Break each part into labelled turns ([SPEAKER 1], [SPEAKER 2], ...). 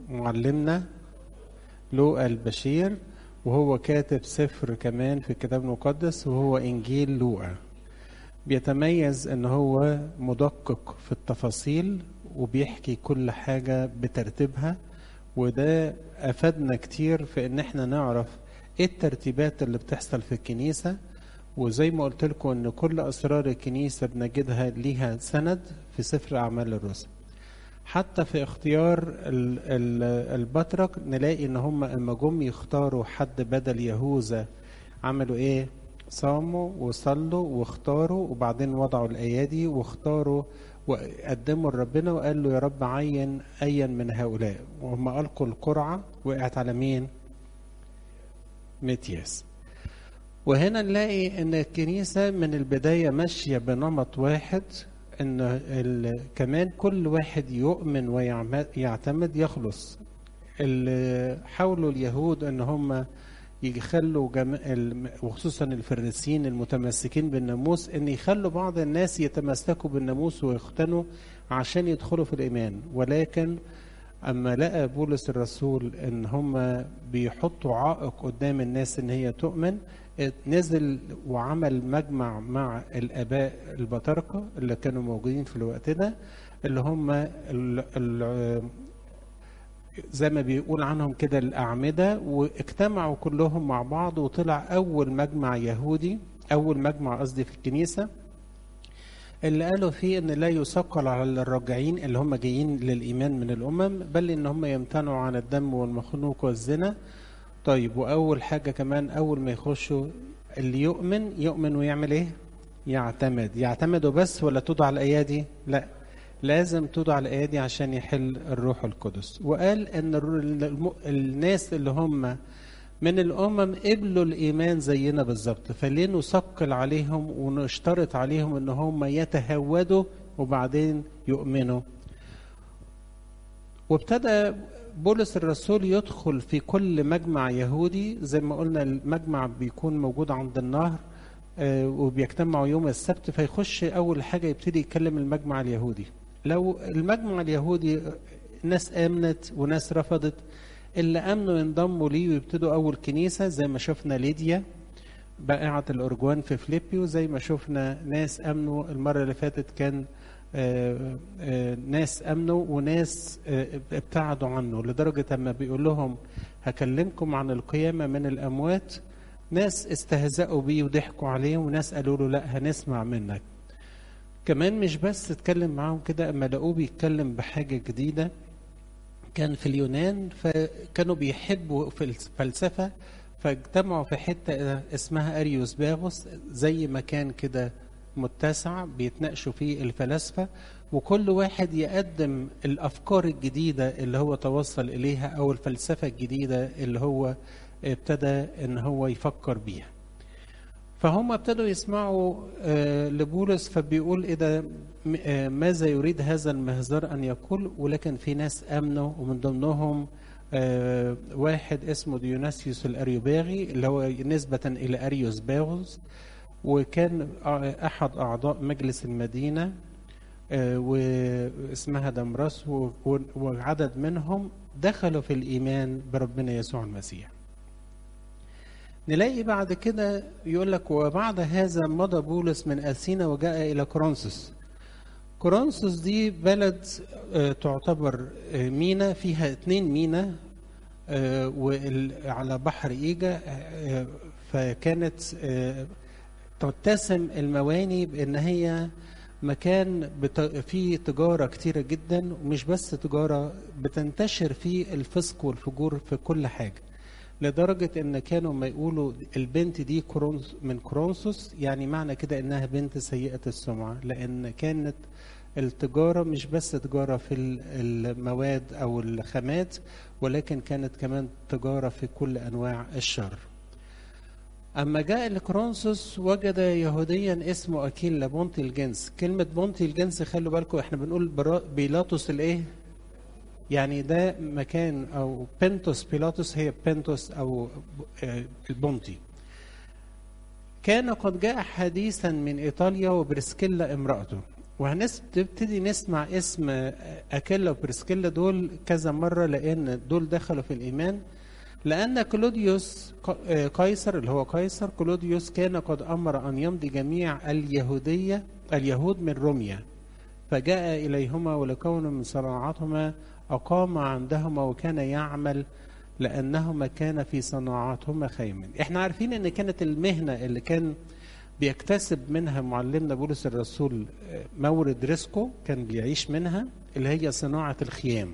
[SPEAKER 1] معلمنا لوقا البشير وهو كاتب سفر كمان في الكتاب المقدس وهو إنجيل لوقا بيتميز ان هو مدقق في التفاصيل وبيحكي كل حاجة بترتيبها وده افادنا كتير في ان احنا نعرف ايه الترتيبات اللي بتحصل في الكنيسة وزي ما قلت لكم ان كل اسرار الكنيسة بنجدها ليها سند في سفر اعمال الرسل حتى في اختيار ال- ال- البطرك نلاقي ان هم اما جم يختاروا حد بدل يهوذا عملوا ايه صاموا وصلوا واختاروا وبعدين وضعوا الايادي واختاروا وقدموا لربنا وقال له يا رب عين ايا من هؤلاء وهم القوا القرعه وقعت على مين متياس وهنا نلاقي ان الكنيسه من البدايه ماشيه بنمط واحد ان ال- كمان كل واحد يؤمن ويعتمد يخلص اللي حاولوا اليهود ان هم يخلوا جم... الم- وخصوصا الفريسيين المتمسكين بالناموس ان يخلوا بعض الناس يتمسكوا بالناموس ويختنوا عشان يدخلوا في الايمان ولكن اما لقى بولس الرسول ان هم بيحطوا عائق قدام الناس ان هي تؤمن نزل وعمل مجمع مع الاباء البطاركه اللي كانوا موجودين في الوقت ده اللي هم ال... ال... زي ما بيقول عنهم كده الأعمدة واجتمعوا كلهم مع بعض وطلع أول مجمع يهودي أول مجمع قصدي في الكنيسة اللي قالوا فيه ان لا يثقل على الراجعين اللي هم جايين للايمان من الامم بل ان هم يمتنعوا عن الدم والمخنوق والزنا طيب واول حاجه كمان اول ما يخشوا اللي يؤمن يؤمن ويعمل ايه يعتمد يعتمدوا بس ولا توضع الايادي لا لازم توضع الايادي عشان يحل الروح القدس وقال ان الر- الم- الناس اللي هم من الامم قبلوا الايمان زينا بالظبط فليه نثقل عليهم ونشترط عليهم ان هم يتهودوا وبعدين يؤمنوا وابتدى بولس الرسول يدخل في كل مجمع يهودي زي ما قلنا المجمع بيكون موجود عند النهر آه، وبيجتمعوا يوم السبت فيخش اول حاجه يبتدي يتكلم المجمع اليهودي لو المجمع اليهودي ناس امنت وناس رفضت اللي امنوا ينضموا ليه ويبتدوا اول كنيسه زي ما شفنا ليديا بائعة الأرجوان في فليبيو زي ما شفنا ناس أمنوا المرة اللي فاتت كان آه، آه، ناس أمنوا وناس آه، ابتعدوا عنه لدرجة أما بيقول لهم هكلمكم عن القيامة من الأموات ناس استهزأوا بيه وضحكوا عليه وناس قالوا له لا هنسمع منك كمان مش بس اتكلم معاهم كده اما لقوه بيتكلم بحاجة جديدة كان في اليونان فكانوا بيحبوا في الفلسفة فاجتمعوا في حتة اسمها أريوس باغوس زي مكان كده متسع بيتناقشوا فيه الفلاسفة وكل واحد يقدم الأفكار الجديدة اللي هو توصل إليها أو الفلسفة الجديدة اللي هو ابتدى إن هو يفكر بيها فهم ابتدوا يسمعوا آه، لبولس فبيقول ايه ده م- آه، ماذا يريد هذا المهزار ان يقول ولكن في ناس امنوا ومن ضمنهم آه، واحد اسمه ديوناسيوس الاريوباغي اللي هو نسبة الى اريوس باغوس وكان آه، احد اعضاء مجلس المدينة آه، واسمها دمرس و- و- وعدد منهم دخلوا في الايمان بربنا يسوع المسيح نلاقي بعد كده يقول لك وبعد هذا مضى بولس من أثينا وجاء إلى كورنثوس كورنثوس دي بلد آه، تعتبر آه، مينا فيها اتنين مينا آه، وال- على بحر إيجا آه، فكانت آه، تتسم المواني بأن هي مكان بت... فيه تجارة كتيرة جدا ومش بس تجارة بتنتشر فيه الفسق والفجور في كل حاجة لدرجة ان كانوا ما يقولوا البنت دي كورنث من كورنثوس يعني معنى كده انها بنت سيئة السمعة لان كانت التجارة مش بس تجارة في ال- المواد او الخامات ولكن كانت كمان تجارة في كل انواع الشر أما جاء لكرونسوس وجد يهوديا اسمه أكيلا بونتي الجنس كلمة بونتي الجنس خلوا بالكم احنا بنقول برا- بيلاطس الايه يعني ده مكان او بنتوس بيلاطس هي بنتوس او آه، البونتي كان قد جاء حديثا من ايطاليا وبرسكيلا امراته وهنبتدي نسمع اسم أكيلا وبرسكيلا دول كذا مرة لأن دول دخلوا في الإيمان لأن كلوديوس قيصر اللي هو قيصر كلوديوس كان قد أمر أن يمضي جميع اليهودية اليهود من روميا فجاء إليهما ولكون من صناعتهما أقام عندهما وكان يعمل لأنهما كان في صناعاتهما خيما احنا عارفين ان كانت المهنة اللي كان بيكتسب منها معلمنا بولس الرسول مورد رزقه كان بيعيش منها اللي هي صناعة الخيام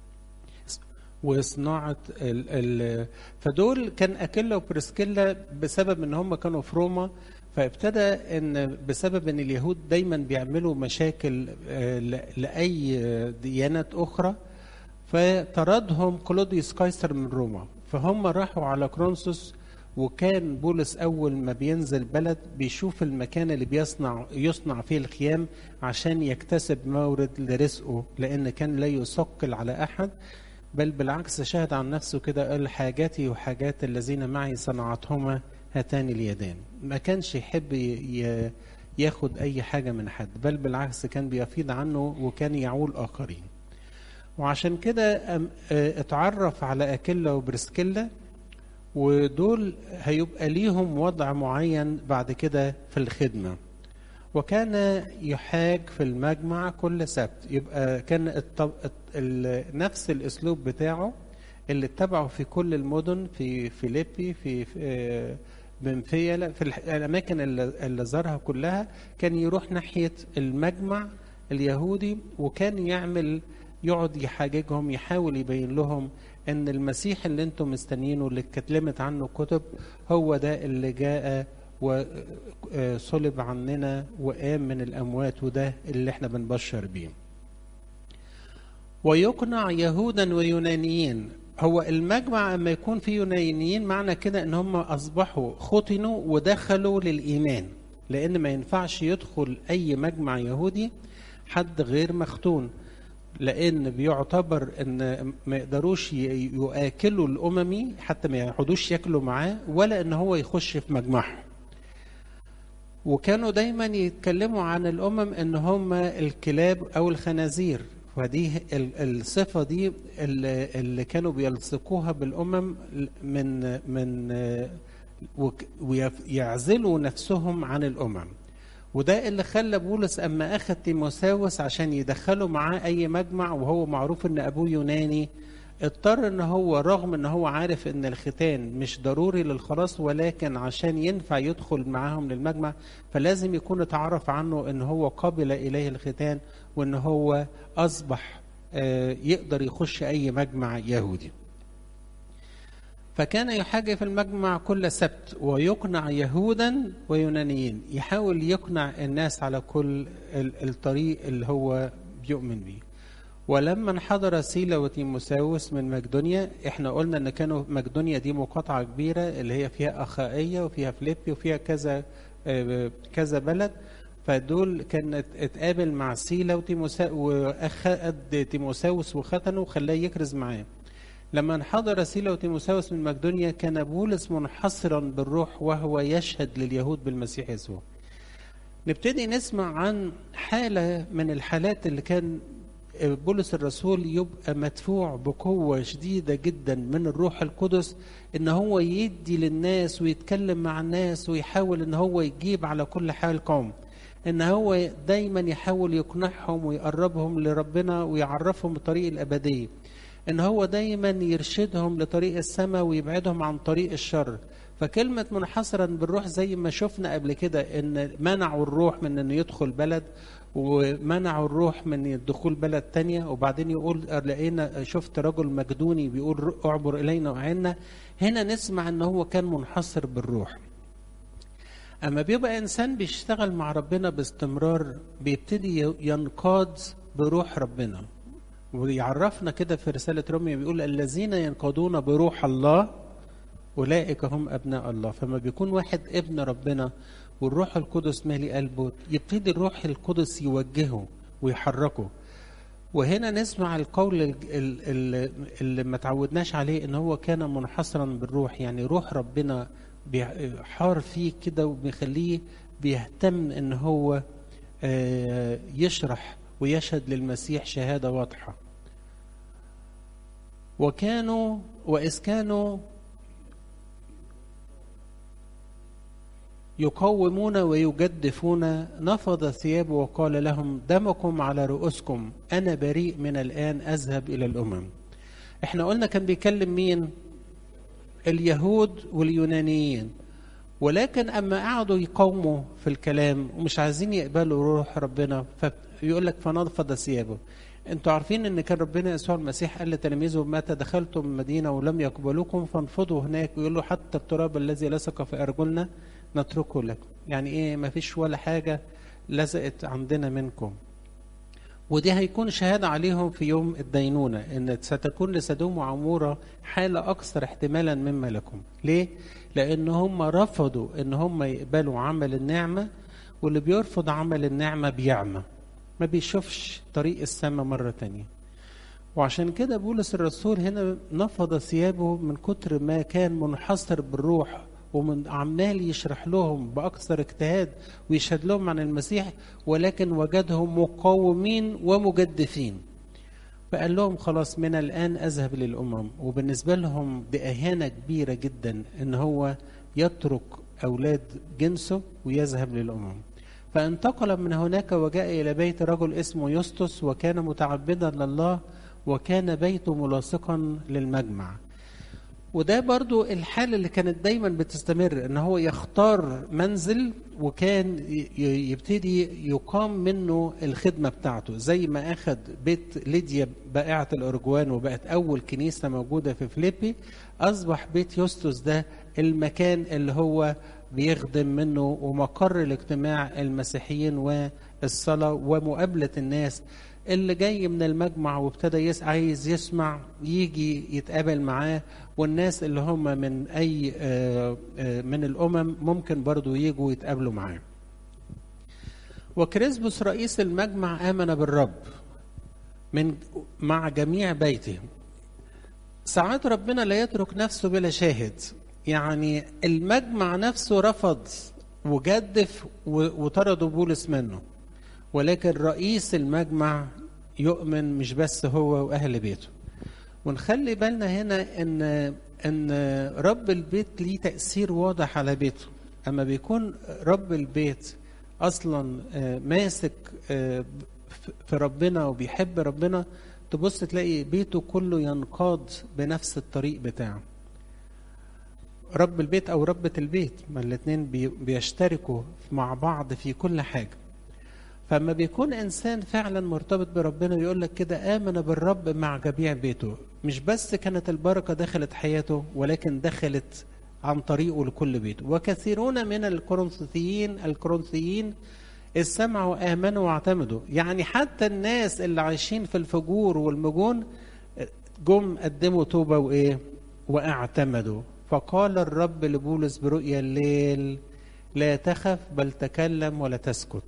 [SPEAKER 1] وصناعة ال ال فدول كان أكيلا وبرسكيلا بسبب ان هم كانوا في روما فابتدى ان بسبب ان اليهود دايما بيعملوا مشاكل لاي ديانات اخرى فطردهم كلوديوس قيصر من روما فهم راحوا على كرونسوس وكان بولس اول ما بينزل بلد بيشوف المكان اللي بيصنع يصنع فيه الخيام عشان يكتسب مورد لرزقه لان كان لا يثقل على احد بل بالعكس شهد عن نفسه كده قال حاجاتي وحاجات الذين معي صنعتهما هاتان اليدان ما كانش يحب ياخد اي حاجه من حد بل بالعكس كان بيفيض عنه وكان يعول اخرين وعشان كده اتعرف على أكيلا وبرسكيلا ودول هيبقى ليهم وضع معين بعد كده في الخدمة وكان يحاج في المجمع كل سبت يبقى كان الطب... نفس الأسلوب بتاعه اللي اتبعه في كل المدن في فيليبي في, في بنفيا في الأماكن اللي زارها كلها كان يروح ناحية المجمع اليهودي وكان يعمل يقعد يحاججهم يحاول يبين لهم ان المسيح اللي انتم مستنيينه اللي اتكلمت عنه كتب هو ده اللي جاء وصلب عننا وقام من الاموات وده اللي احنا بنبشر بيه ويقنع يهودا ويونانيين هو المجمع اما يكون فيه يونانيين معنى كده ان هم اصبحوا ختنوا ودخلوا للايمان لان ما ينفعش يدخل اي مجمع يهودي حد غير مختون لان بيعتبر ان ما يقدروش ياكلوا الاممي حتى ما يقعدوش ياكلوا معاه ولا ان هو يخش في مجمعهم وكانوا دايما يتكلموا عن الامم ان هم الكلاب او الخنازير ودي الصفه دي اللي كانوا بيلصقوها بالامم من من ويعزلوا نفسهم عن الامم وده اللي خلى بولس اما اخذ تيموساوس عشان يدخله معاه اي مجمع وهو معروف ان ابوه يوناني اضطر ان هو رغم ان هو عارف ان الختان مش ضروري للخلاص ولكن عشان ينفع يدخل معاهم للمجمع فلازم يكون اتعرف عنه ان هو قبل اليه الختان وان هو اصبح يقدر يخش اي مجمع يهودي فكان يحاج في المجمع كل سبت ويقنع يهودا ويونانيين يحاول يقنع الناس على كل الطريق اللي هو بيؤمن بيه ولما انحدر سيلا وتيموساوس من مقدونيا احنا قلنا ان كانوا مقدونيا دي مقاطعه كبيره اللي هي فيها اخائيه وفيها فليبي وفيها كذا كذا بلد فدول كان اتقابل مع سيلا وتيموسا واخد تيموساوس وختنه وخلاه يكرز معاه لما انحدر سيلا وتيموساوس من مقدونيا كان بولس منحصرا بالروح وهو يشهد لليهود بالمسيح يسوع نبتدي نسمع عن حالة من الحالات اللي كان بولس الرسول يبقى مدفوع بقوة شديدة جدا من الروح القدس ان هو يدي للناس ويتكلم مع الناس ويحاول ان هو يجيب على كل حال قوم ان هو دايما يحاول يقنعهم ويقربهم لربنا ويعرفهم الطريق الابديه ان هو دايما يرشدهم لطريق السماء ويبعدهم عن طريق الشر فكلمة منحصرا بالروح زي ما شفنا قبل كده ان منعوا الروح من انه يدخل بلد ومنعوا الروح من دخول بلد تانية وبعدين يقول لقينا شفت رجل مجدوني بيقول اعبر الينا وعنا هنا نسمع ان هو كان منحصر بالروح اما بيبقى انسان بيشتغل مع ربنا باستمرار بيبتدي ينقاد بروح ربنا ويعرفنا كده في رسالة روميا بيقول الذين ينقادون بروح الله أولئك هم أبناء الله فما بيكون واحد ابن ربنا والروح القدس مالي قلبه يبتدي الروح القدس يوجهه ويحركه وهنا نسمع القول اللي ما تعودناش عليه ان هو كان منحصرا بالروح يعني روح ربنا حار فيه كده وبيخليه بيهتم ان هو آه، يشرح ويشهد للمسيح شهادة واضحة وكانوا وإذ كانوا يقومون ويجدفون نفض ثيابه وقال لهم دمكم على رؤوسكم أنا بريء من الآن أذهب إلى الأمم احنا قلنا كان بيكلم مين اليهود واليونانيين ولكن اما قعدوا يقاوموا في الكلام ومش عايزين يقبلوا روح ربنا فيقول لك فنفض ثيابه انتوا عارفين ان كان ربنا يسوع المسيح قال لتلاميذه متى دخلتم المدينه ولم يقبلوكم فانفضوا هناك ويقول له حتى التراب الذي لصق في ارجلنا نتركه لكم يعني ايه ما فيش ولا حاجه لزقت عندنا منكم ودي هيكون شهادة عليهم في يوم الدينونة إن ستكون لسدوم وعمورة حالة أكثر احتمالا مما لكم ليه؟ لأن هم رفضوا إن هم يقبلوا عمل النعمة واللي بيرفض عمل النعمة بيعمى ما بيشوفش طريق السماء مرة تانية وعشان كده بولس الرسول هنا نفض ثيابه من كتر ما كان منحصر بالروح ومن عمال يشرح لهم باكثر اجتهاد ويشهد لهم عن المسيح ولكن وجدهم مقاومين ومجدفين فقال لهم خلاص من الان اذهب للامم وبالنسبه لهم دي اهانه كبيره جدا ان هو يترك اولاد جنسه ويذهب للامم فانتقل من هناك وجاء الى بيت رجل اسمه يسطس وكان متعبدا لله وكان بيته ملاصقا للمجمع وده برضو الحالة اللي كانت دايما بتستمر ان هو يختار منزل وكان يبتدي يقام منه الخدمة بتاعته زي ما اخد بيت ليديا بائعة الارجوان وبقت اول كنيسة موجودة في فليبي اصبح بيت يوستوس ده المكان اللي هو بيخدم منه ومقر الاجتماع المسيحيين والصلاة ومقابلة الناس اللي جاي من المجمع وابتدى يس عايز يسمع يجي يتقابل معاه والناس اللي هم من اي من الامم ممكن برضو يجوا يتقابلوا معاه وكريسبوس رئيس المجمع امن بالرب من مع جميع بيته ساعات ربنا لا يترك نفسه بلا شاهد يعني المجمع نفسه رفض وجدف وطردوا بولس منه ولكن رئيس المجمع يؤمن مش بس هو واهل بيته ونخلي بالنا هنا ان ان رب البيت ليه تاثير واضح على بيته اما بيكون رب البيت اصلا ماسك في ربنا وبيحب ربنا تبص تلاقي بيته كله ينقاد بنفس الطريق بتاعه رب البيت او ربة البيت ما الاثنين بيشتركوا مع بعض في كل حاجه فما بيكون انسان فعلا مرتبط بربنا يقول لك كده امن بالرب مع جميع بيته مش بس كانت البركه دخلت حياته ولكن دخلت عن طريقه لكل بيته وكثيرون من الكورنثيين الكورنثيين سمعوا امنوا واعتمدوا يعني حتى الناس اللي عايشين في الفجور والمجون جم قدموا توبه وايه واعتمدوا فقال الرب لبولس برؤيا الليل لا تخف بل تكلم ولا تسكت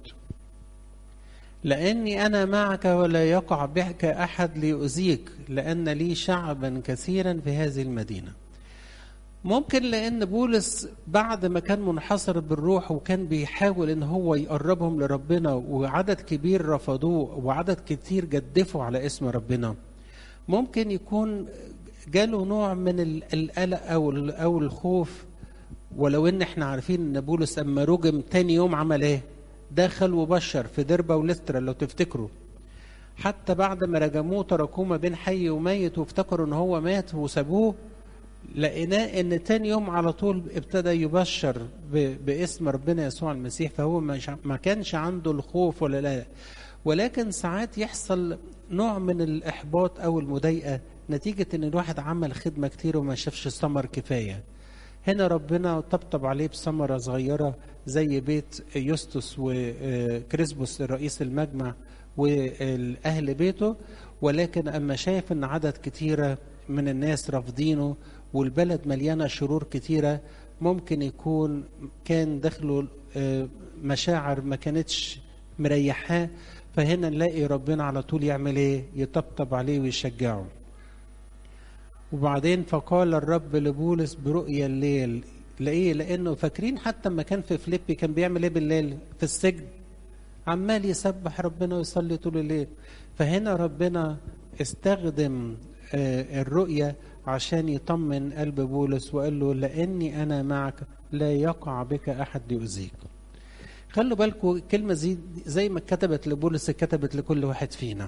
[SPEAKER 1] لاني انا معك ولا يقع بك احد ليؤذيك لان لي شعبا كثيرا في هذه المدينه ممكن لان بولس بعد ما كان منحصر بالروح وكان بيحاول ان هو يقربهم لربنا وعدد كبير رفضوه وعدد كتير جدفوا على اسم ربنا ممكن يكون جاله نوع من القلق او او الخوف ولو ان احنا عارفين ان بولس اما رجم تاني يوم عمل ايه دخل وبشر في دربة ولسترا لو تفتكروا حتى بعد ما رجموه تركوه ما بين حي وميت وافتكروا ان هو مات وسابوه لقيناه ان تاني يوم على طول ابتدى يبشر باسم ربنا يسوع المسيح فهو ما كانش عنده الخوف ولا لا ولكن ساعات يحصل نوع من الاحباط او المضايقه نتيجه ان الواحد عمل خدمه كتير وما شافش ثمر كفايه هنا ربنا طبطب عليه بثمرة صغيرة زي بيت يوستوس وكريسبوس رئيس المجمع والأهل بيته ولكن أما شاف أن عدد كتيرة من الناس رافضينه والبلد مليانة شرور كتيرة ممكن يكون كان دخله مشاعر ما كانتش مريحاه فهنا نلاقي ربنا على طول يعمل ايه يطبطب عليه ويشجعه وبعدين فقال الرب لبولس برؤيا الليل لإيه؟ لأنه فاكرين حتى لما كان في فليبي كان بيعمل إيه بالليل؟ في السجن عمال يسبح ربنا ويصلي طول الليل فهنا ربنا استخدم آه، الرؤية عشان يطمن قلب بولس وقال له لاني انا معك لا يقع بك احد ليؤذيك خلوا بالكم كلمة زي, زي ما كتبت لبولس كتبت لكل واحد فينا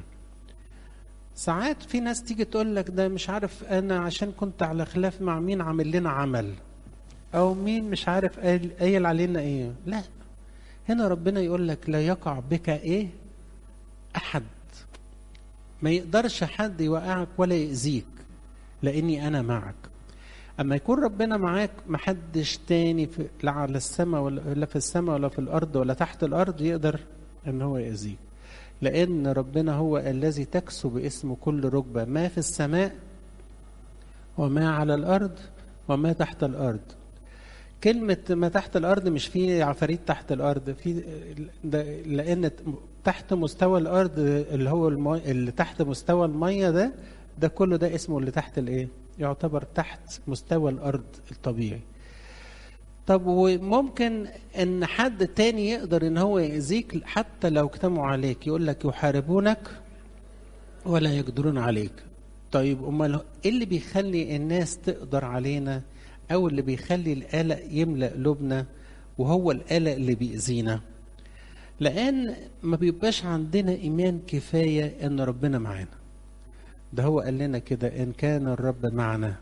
[SPEAKER 1] ساعات في ناس تيجي تقول لك ده مش عارف انا عشان كنت على خلاف مع مين عامل لنا عمل او مين مش عارف قال قايل علينا ايه لا هنا ربنا يقول لك لا يقع بك ايه احد ما يقدرش حد يوقعك ولا يأذيك لاني انا معك اما يكون ربنا معاك محدش تاني في لا على السماء ولا لا في السماء ولا في الارض ولا تحت الارض يقدر ان هو يأذيك لان ربنا هو الذي تكسو باسمه كل ركبه ما في السماء وما على الارض وما تحت الارض كلمة ما تحت الأرض مش في عفاريت تحت الأرض في ده لأن تحت مستوى الأرض اللي هو المي اللي تحت مستوى المية ده ده كله ده اسمه اللي تحت الإيه؟ يعتبر تحت مستوى الأرض الطبيعي. طب وممكن ان حد تاني يقدر ان هو يأذيك حتى لو اجتمعوا عليك يقول لك يحاربونك ولا يقدرون عليك طيب امال ايه اللي بيخلي الناس تقدر علينا او اللي بيخلي القلق يملأ قلوبنا وهو القلق اللي بيأذينا لان ما بيبقاش عندنا ايمان كفايه ان ربنا معانا ده هو قال لنا كده ان كان الرب معنا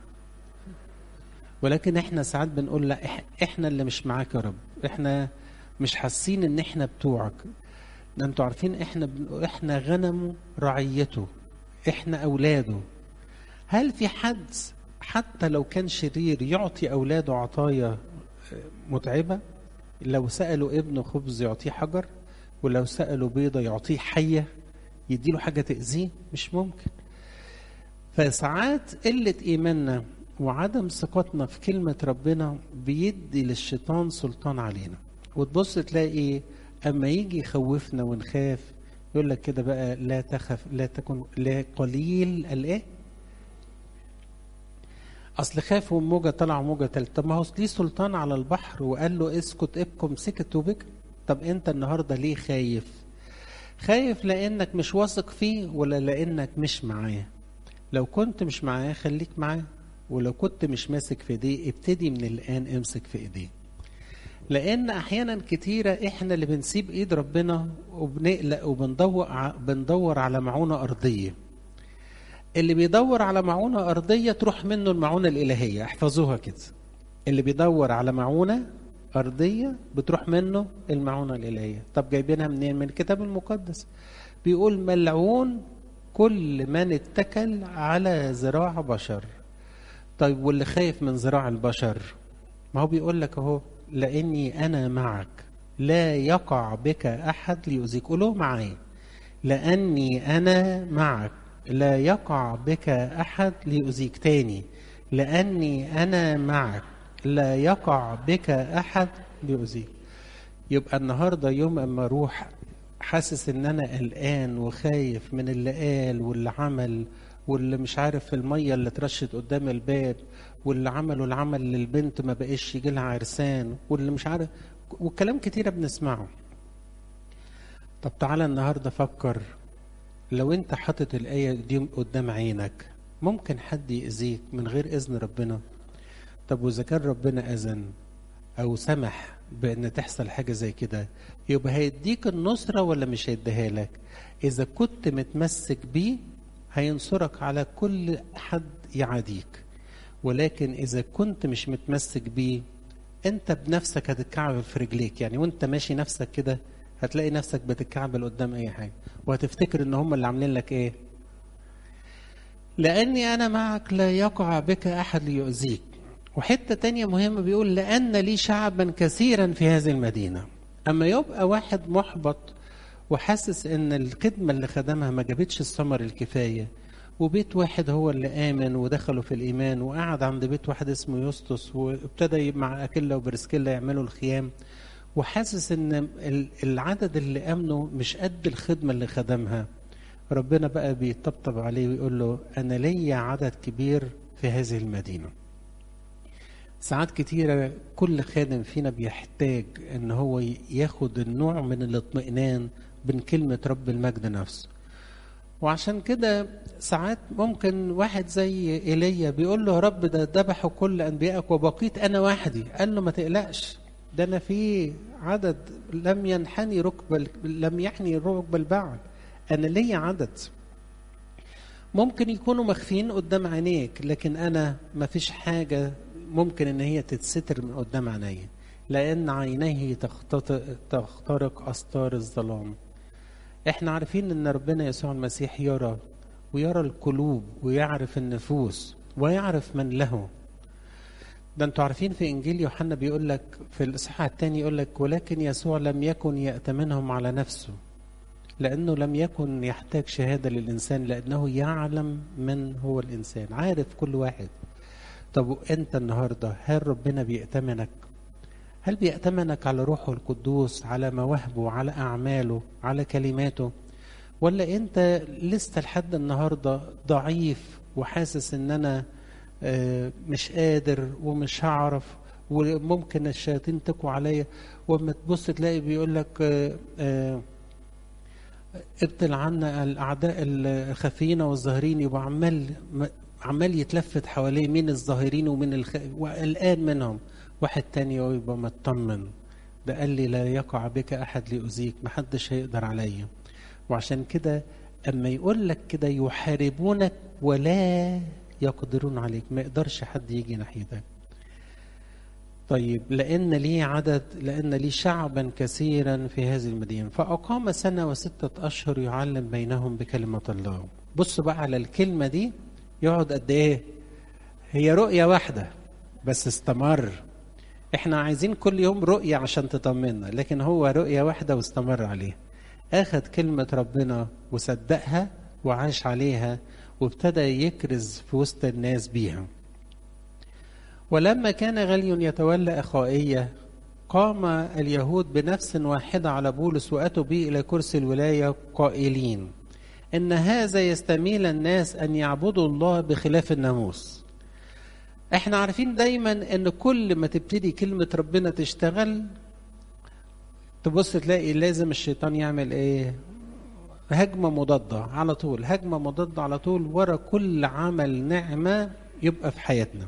[SPEAKER 1] ولكن احنا ساعات بنقول لا إح- احنا اللي مش معاك يا رب احنا مش حاسين ان احنا بتوعك ده انتوا عارفين احنا بن- احنا غنم رعيته احنا اولاده هل في حد حتى لو كان شرير يعطي اولاده عطايا آه، متعبه لو سالوا ابنه خبز يعطيه حجر ولو سالوا بيضه يعطيه حيه يديله حاجه تاذيه مش ممكن فساعات قله ايماننا وعدم ثقتنا في كلمة ربنا بيدي للشيطان سلطان علينا وتبص تلاقي أما يجي يخوفنا ونخاف يقول لك كده بقى لا تخف لا تكن لا قليل الايه اصل خاف وموجه طلع موجه تالتة طب ما هو ليه سلطان على البحر وقال له اسكت ابكم سكت وبك طب انت النهارده ليه خايف خايف لانك مش واثق فيه ولا لانك مش معاه لو كنت مش معاه خليك معاه ولو كنت مش ماسك في ايديه ابتدي من الان امسك في ايديه لان احيانا كتيره احنا اللي بنسيب ايد ربنا وبنقلق وبندور ع- بندور على معونه ارضيه اللي بيدور على معونه ارضيه تروح منه المعونه الالهيه احفظوها كده اللي بيدور على معونه ارضيه بتروح منه المعونه الالهيه طب جايبينها منين من الكتاب المقدس بيقول ملعون كل من اتكل على ذراع بشر طيب واللي خايف من ذراع البشر ما هو بيقول لك اهو لاني انا معك لا يقع بك احد ليؤذيك قولوا معايا لاني انا معك لا يقع بك احد ليؤذيك تاني لاني انا معك لا يقع بك احد ليؤذيك يبقى النهارده يوم اما اروح حاسس ان انا قلقان وخايف من اللي قال واللي عمل واللي مش عارف في الميه اللي اترشت قدام الباب واللي عملوا العمل للبنت ما بقاش يجي لها عرسان واللي مش عارف والكلام كتيره بنسمعه طب تعالى النهارده فكر لو انت حاطط الايه دي قدام عينك ممكن حد يأذيك من غير اذن ربنا طب واذا كان ربنا اذن او سمح بان تحصل حاجه زي كده يبقى هيديك النصره ولا مش هيديها لك اذا كنت متمسك بيه هينصرك على كل حد يعاديك ولكن اذا كنت مش متمسك بيه انت بنفسك هتتكعبل في رجليك يعني وانت ماشي نفسك كده هتلاقي نفسك بتتكعبل قدام اي حاجه وهتفتكر ان هم اللي عاملين لك ايه لاني انا معك لا يقع بك احد ليؤذيك وحته تانية مهمه بيقول لان لي شعبا كثيرا في هذه المدينه اما يبقى واحد محبط وحاسس ان الخدمه اللي خدمها ما جابتش الثمر الكفايه وبيت واحد هو اللي امن ودخلوا في الايمان وقعد عند بيت واحد اسمه يسطس وابتدى مع اكيلا وبرسكيلا يعملوا الخيام وحاسس ان ال- العدد اللي امنوا مش قد الخدمه اللي خدمها ربنا بقى بيطبطب عليه ويقول له انا ليا عدد كبير في هذه المدينه ساعات كتيرة كل خادم فينا بيحتاج ان هو ياخد النوع من الاطمئنان من كلمة رب المجد نفسه وعشان كده ساعات ممكن واحد زي ايليا بيقول له يا رب ده ذبحوا كل انبيائك وبقيت انا وحدي قال له ما تقلقش ده انا في عدد لم ينحني ركب لم يحني ركب البعل انا ليا عدد ممكن يكونوا مخفيين قدام عينيك لكن انا ما فيش حاجه ممكن ان هي تتستر من قدام عيني لان عينيه تخترق استار الظلام احنا عارفين ان ربنا يسوع المسيح يرى ويرى القلوب ويعرف النفوس ويعرف من له ده انتوا عارفين في انجيل يوحنا بيقول لك في الاصحاح الثاني يقول لك ولكن يسوع لم يكن يأتمنهم على نفسه لانه لم يكن يحتاج شهاده للانسان لانه يعلم من هو الانسان عارف كل واحد طب انت النهارده هل ربنا بيأتمنك هل بيأتمنك على روحه القدوس على مواهبه على أعماله على كلماته ولا أنت لسه لحد النهاردة ضعيف وحاسس أن أنا مش قادر ومش هعرف وممكن الشياطين تقوى عليا وما تبص تلاقي بيقول لك ابطل عنا الاعداء الخفيين والظاهرين يبقى عمال عمال يتلفت حواليه مين الظاهرين ومين الخ... وقلقان منهم واحد تاني يبقى مطمن ده قال لي لا يقع بك احد ليؤذيك محدش هيقدر عليا وعشان كده اما يقول لك كده يحاربونك ولا يقدرون عليك ما يقدرش حد يجي ناحيتك طيب لأن لي عدد لأن لي شعبا كثيرا في هذه المدينة فأقام سنة وستة أشهر يعلم بينهم بكلمة الله بصوا بقى على الكلمة دي يقعد قد إيه هي رؤية واحدة بس استمر احنا عايزين كل يوم رؤية عشان تطمنا لكن هو رؤية واحدة واستمر عليها أخذ كلمة ربنا وصدقها وعاش عليها وابتدى يكرز في وسط الناس بيها ولما كان غلي يتولى أخائية قام اليهود بنفس واحدة على بولس وأتوا به إلى كرسي الولاية قائلين إن هذا يستميل الناس أن يعبدوا الله بخلاف الناموس احنا عارفين دايما ان كل ما تبتدي كلمة ربنا تشتغل تبص تلاقي لازم الشيطان يعمل ايه هجمة مضادة على طول هجمة مضادة على طول ورا كل عمل نعمة يبقى في حياتنا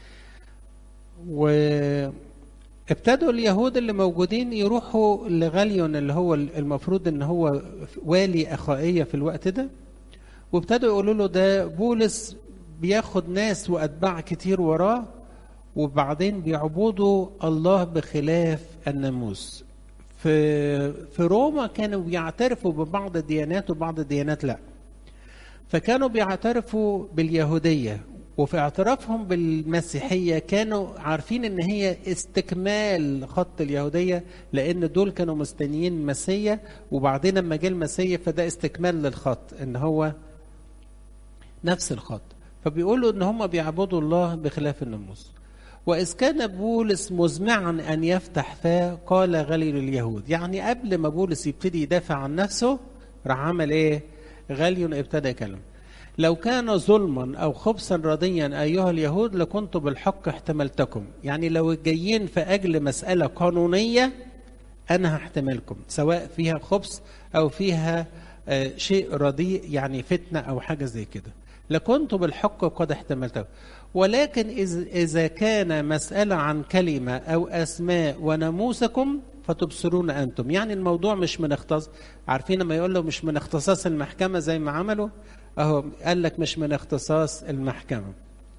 [SPEAKER 1] وابتدوا اليهود اللي موجودين يروحوا لغاليون اللي هو المفروض ان هو والي اخائيه في الوقت ده وابتدوا يقولوا له ده بولس بياخد ناس واتباع كتير وراه وبعدين بيعبدوا الله بخلاف الناموس في في روما كانوا بيعترفوا ببعض الديانات وبعض الديانات لا فكانوا بيعترفوا باليهوديه وفي اعترافهم بالمسيحية كانوا عارفين ان هي استكمال خط اليهودية لان دول كانوا مستنيين المسيا وبعدين لما جه المسيا فده استكمال للخط ان هو نفس الخط فبيقولوا ان هم بيعبدوا الله بخلاف الناموس وإذ كان بولس مزمعا أن يفتح فاه قال غلي لليهود يعني قبل ما بولس يبتدي يدافع عن نفسه راح عمل إيه غلي ابتدى يكلم لو كان ظلما او خبثا رضيا ايها اليهود لكنت بالحق احتملتكم يعني لو جايين في اجل مساله قانونيه انا هحتملكم سواء فيها خبث او فيها شيء رديء يعني فتنه او حاجه زي كده لكنت بالحق قد احتملتكم ولكن اذا كان مساله عن كلمه او اسماء وناموسكم فتبصرون انتم يعني الموضوع مش من اختصاص عارفين لما يقول له مش من اختصاص المحكمه زي ما عملوا اهو قال لك مش من اختصاص المحكمه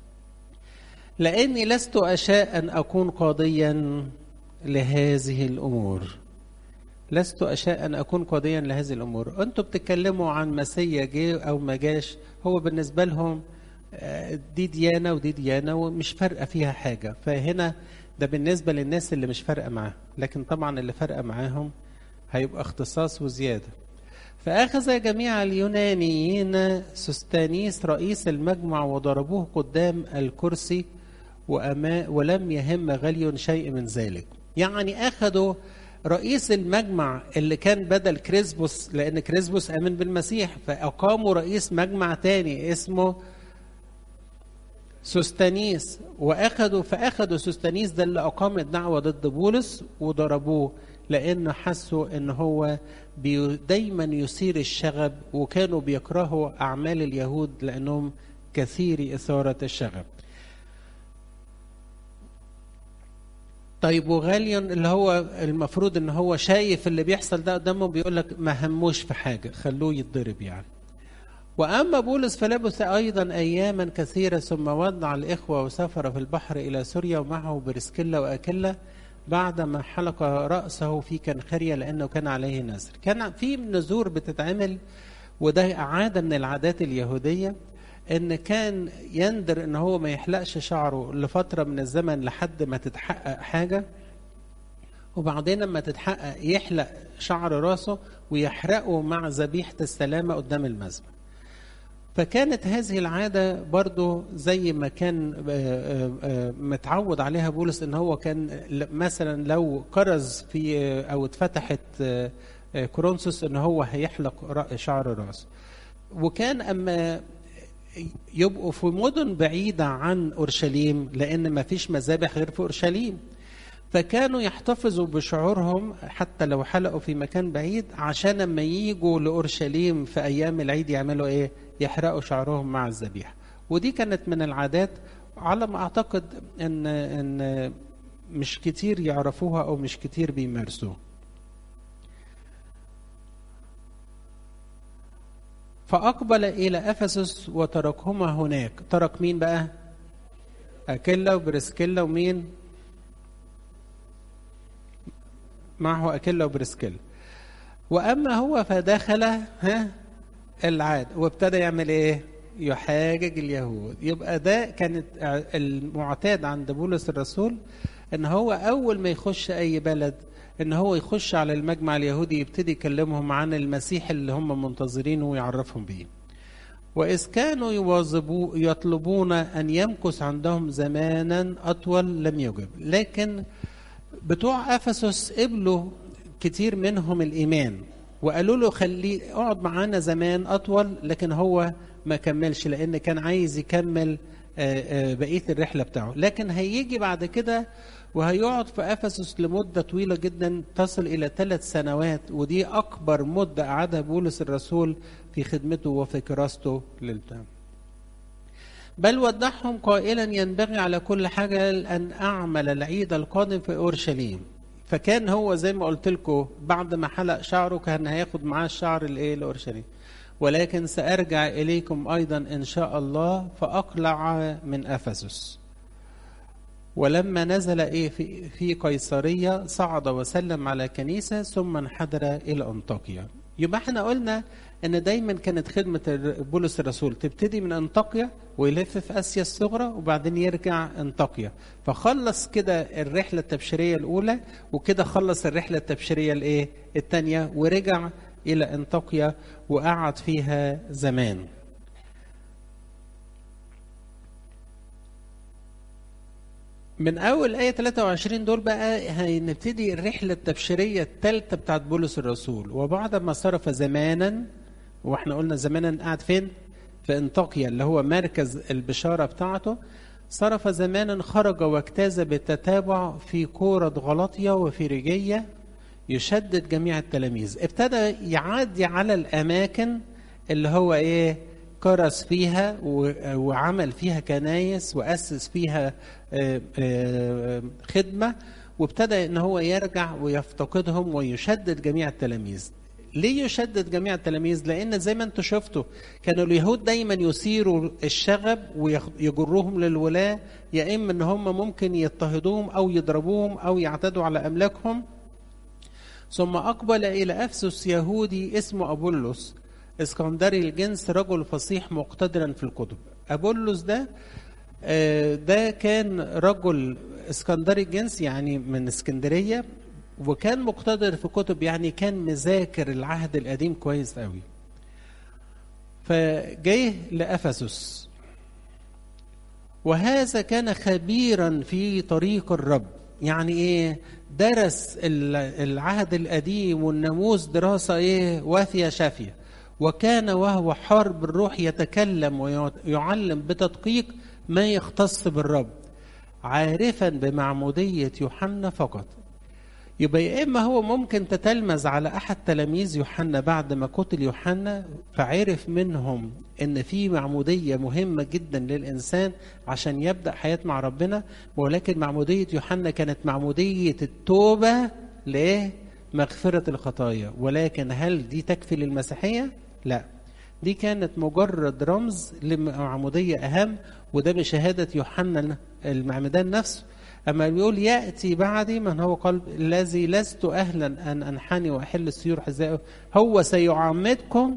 [SPEAKER 1] لاني لست اشاء ان اكون قاضيا لهذه الامور لست اشاء ان اكون قاضيا لهذه الامور انتوا بتتكلموا عن مسيا جه او ما جاش هو بالنسبه لهم دي ديانه ودي ديانه ومش فارقه فيها حاجه فهنا ده بالنسبه للناس اللي مش فارقه معاهم لكن طبعا اللي فارقه معاهم هيبقى اختصاص وزياده فأخذ جميع اليونانيين سستانيس رئيس المجمع وضربوه قدام الكرسي وأما ولم يهم غلي شيء من ذلك يعني أخذوا رئيس المجمع اللي كان بدل كريسبوس لأن كريسبوس آمن بالمسيح فأقاموا رئيس مجمع تاني اسمه سوستانيس واخدوا فاخدوا سوستانيس ده اللي اقام الدعوه ضد بولس وضربوه لان حسوا ان هو بي دايما يثير الشغب وكانوا بيكرهوا اعمال اليهود لانهم كثير اثاره الشغب. طيب وغاليون اللي هو المفروض ان هو شايف اللي بيحصل ده قدامه بيقول لك ما هموش في حاجه خلوه يتضرب يعني. واما بولس فلبث ايضا اياما كثيره ثم ودع الاخوه وسافر في البحر الى سوريا ومعه برسكيلا واكله بعدما حلق راسه في كنخريه لانه كان عليه نذر. كان في نذور بتتعمل وده عاده من العادات اليهوديه ان كان يندر ان هو ما يحلقش شعره لفتره من الزمن لحد ما تتحقق حاجه وبعدين لما تتحقق يحلق شعر راسه ويحرقه مع ذبيحه السلامه قدام المذبح. فكانت هذه العادة برضو زي ما كان متعود عليها بولس ان هو كان مثلا لو كرز في او اتفتحت كورنثوس ان هو هيحلق شعر راسه وكان اما يبقوا في مدن بعيدة عن أورشليم لأن ما فيش مذابح غير في أورشليم فكانوا يحتفظوا بشعورهم حتى لو حلقوا في مكان بعيد عشان لما يجوا لأورشليم في أيام العيد يعملوا إيه؟ يحرقوا شعرهم مع الذبيحة ودي كانت من العادات على ما أعتقد إن إن مش كتير يعرفوها أو مش كتير بيمارسوها فأقبل إلى أفسس وتركهما هناك ترك مين بقى أكيلا وبرسكيلا ومين معه أكيلا وبرسكيلا وأما هو فدخل ها العاد وابتدى يعمل إيه يحاجج اليهود يبقى ده كانت المعتاد عند بولس الرسول ان هو اول ما يخش اي بلد ان هو يخش على المجمع اليهودي يبتدي يكلمهم عن المسيح اللي هم منتظرينه ويعرفهم بيه وإذ كانوا يواظبوا يطلبون أن يمكث عندهم زمانا أطول لم يجب لكن بتوع أفسس قبلوا كتير منهم الإيمان وقالوا له خلي اقعد معانا زمان أطول لكن هو ما كملش لأن كان عايز يكمل بقية الرحلة بتاعه لكن هيجي بعد كده وهيقعد في افسس لمده طويله جدا تصل الى ثلاث سنوات ودي اكبر مده قعدها بولس الرسول في خدمته وفي كراسته للتام. بل ودعهم قائلا ينبغي على كل حاجه ان اعمل العيد القادم في اورشليم. فكان هو زي ما قلت لكم بعد ما حلق شعره كان هياخد معاه الشعر الايه لاورشليم. ولكن سارجع اليكم ايضا ان شاء الله فاقلع من افسس. ولما نزل ايه في في قيصريه صعد وسلم على كنيسه ثم انحدر الى انطاكيا. يبقى احنا قلنا ان دايما كانت خدمه بولس الرسول تبتدي من انطاكيا ويلف في اسيا الصغرى وبعدين يرجع انطاكيا فخلص كده الرحله التبشيريه الاولى وكده خلص الرحله التبشيريه الايه الثانيه ورجع الى انطاكيا وقعد فيها زمان. من اول ايه 23 دول بقى هنبتدي الرحله التبشيريه الثالثه بتاعت بولس الرسول وبعد ما صرف زمانا واحنا قلنا زمانا قاعد فين في انطاكيا اللي هو مركز البشاره بتاعته صرف زمانا خرج واجتاز بالتتابع في كورة غلطية وفي رجية يشدد جميع التلاميذ ابتدى يعدي على الأماكن اللي هو إيه كرس فيها وعمل فيها كنايس وأسس فيها خدمة وابتدى ان هو يرجع ويفتقدهم ويشدد جميع التلاميذ ليه يشدد جميع التلاميذ لان زي ما انتم شفتوا كانوا اليهود دايما يثيروا الشغب ويجروهم للولاة يا اما ان هم ممكن يضطهدوهم او يضربوهم او يعتدوا على املاكهم ثم اقبل الى افسس يهودي اسمه ابولس اسكندري الجنس رجل فصيح مقتدرا في الكتب ابولس ده ده كان رجل اسكندري الجنس يعني من اسكندريه وكان مقتدر في كتب يعني كان مذاكر العهد القديم كويس قوي فجه لافسس وهذا كان خبيرا في طريق الرب يعني ايه درس العهد القديم والناموس دراسه ايه وافيه شافيه وكان وهو حار بالروح يتكلم ويعلم بتدقيق ما يختص بالرب عارفا بمعمودية يوحنا فقط يبقى يا اما هو ممكن تتلمذ على احد تلاميذ يوحنا بعد ما قتل يوحنا فعرف منهم ان في معموديه مهمه جدا للانسان عشان يبدا حياه مع ربنا ولكن معموديه يوحنا كانت معموديه التوبه لمغفره الخطايا ولكن هل دي تكفي للمسيحيه؟ لا دي كانت مجرد رمز لمعموديه اهم وده بشهاده يوحنا المعمدان نفسه أما بيقول يأتي بعدي من هو قلب الذي لست أهلا أن أنحني وأحل السيور حذائه هو سيعمدكم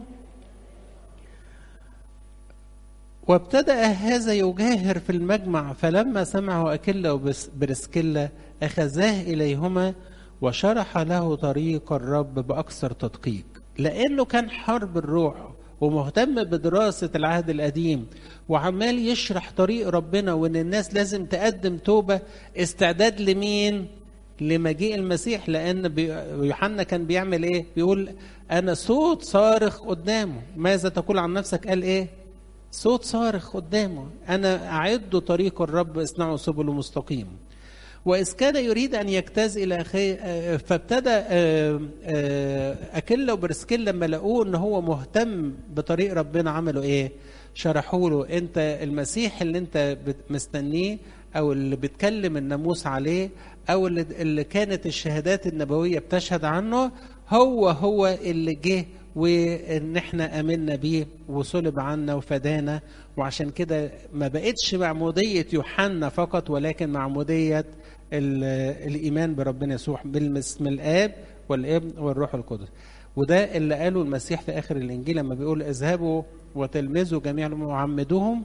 [SPEAKER 1] وابتدأ هذا يجاهر في المجمع فلما سمعه أكيلا وبرسكيلا أخذاه إليهما وشرح له طريق الرب بأكثر تدقيق لأنه كان حرب الروح ومهتم بدراسة العهد القديم وعمال يشرح طريق ربنا وان الناس لازم تقدم توبة استعداد لمين لمجيء المسيح لان يوحنا كان بيعمل ايه بيقول انا صوت صارخ قدامه ماذا تقول عن نفسك قال ايه صوت صارخ قدامه انا اعد طريق الرب اصنعوا سبل مستقيم وإذ كان يريد أن يجتاز إلى أخيه فابتدى أكيلا وبرسكيلا لما لقوه إن هو مهتم بطريق ربنا عملوا إيه؟ شرحوا له أنت المسيح اللي أنت مستنيه أو اللي بتكلم الناموس عليه أو اللي, اللي كانت الشهادات النبوية بتشهد عنه هو هو اللي جه وان احنا امنا بيه وصلب عنا وفدانا وعشان كده ما بقتش معموديه يوحنا فقط ولكن معموديه الايمان بربنا يسوع بالاسم الاب والابن والروح القدس وده اللي قاله المسيح في اخر الانجيل لما بيقول اذهبوا وتلمذوا جميع وعمدوهم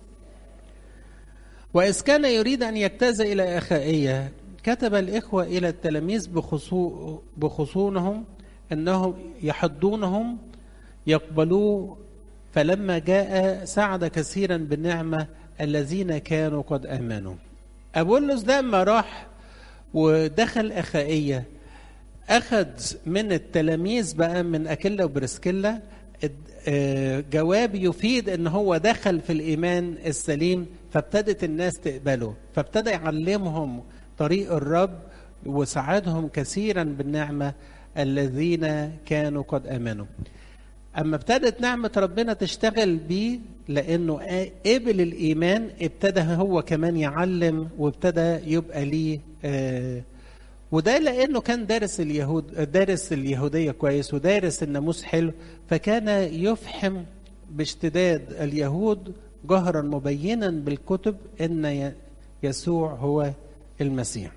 [SPEAKER 1] واذ كان يريد ان يجتاز الى اخائيه كتب الاخوه الى التلاميذ بخصو بخصونهم انهم يحضونهم يقبلوه فلما جاء سعد كثيرا بالنعمه الذين كانوا قد امنوا أبولس ده لما راح ودخل أخائية أخذ من التلاميذ بقى من أكيلا وبرسكيلا جواب يفيد ان هو دخل في الايمان السليم فابتدت الناس تقبله فابتدى يعلمهم طريق الرب وساعدهم كثيرا بالنعمه الذين كانوا قد امنوا اما ابتدت نعمه ربنا تشتغل بيه لانه قبل الايمان ابتدى هو كمان يعلم وابتدى يبقى ليه آه وده لانه كان دارس اليهود دارس اليهوديه كويس ودارس الناموس حلو فكان يفحم باشتداد اليهود جهرا مبينا بالكتب ان يسوع هو المسيح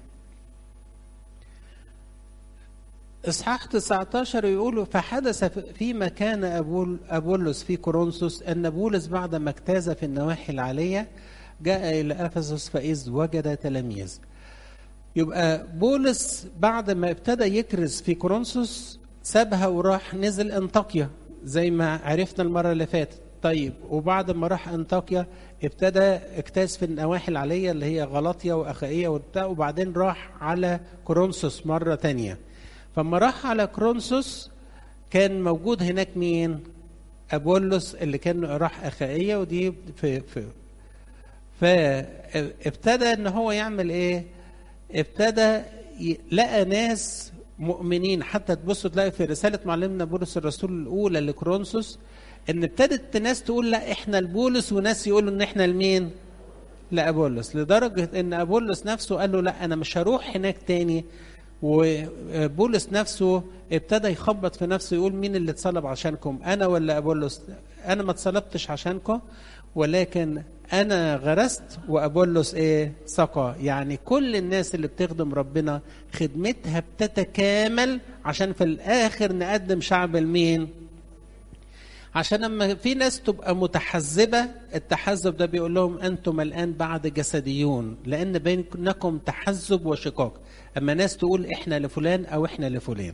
[SPEAKER 1] اصحاح 19 يقول فحدث فيما كان أبول أبولس في كورنثوس أن بولس بعد ما اجتاز في النواحي العالية جاء إلى أفسس فإذ وجد تلاميذ يبقى بولس بعد ما ابتدى يكرز في كورنثوس سابها وراح نزل انطاكيا زي ما عرفنا المرة اللي فاتت طيب وبعد ما راح انطاكيا ابتدى اجتاز في النواحي العالية اللي هي غلطية وأخائية وبتاع وبعدين راح على كورنثوس مرة تانية فلما راح على كرونسوس كان موجود هناك مين؟ أبولس اللي كان راح أخائية ودي في في فابتدى ان هو يعمل ايه؟ ابتدى لقى ناس مؤمنين حتى تبصوا تلاقي في رسالة معلمنا بولس الرسول الأولى لكرونسوس إن ابتدت ناس تقول لا إحنا لبولس وناس يقولوا إن إحنا لمين؟ لأبولس لدرجة إن أبولس نفسه قال له لا أنا مش هروح هناك تاني وبولس نفسه ابتدى يخبط في نفسه يقول مين اللي اتصلب عشانكم انا ولا ابولس انا ما اتصلبتش عشانكم ولكن انا غرست وابولس ايه سقى يعني كل الناس اللي بتخدم ربنا خدمتها بتتكامل عشان في الاخر نقدم شعب لمين عشان لما في ناس تبقى متحزبة التحزب ده بيقول لهم أنتم الآن بعد جسديون لأن بينكم تحزب وشقاق أما ناس تقول إحنا لفلان أو إحنا لفلان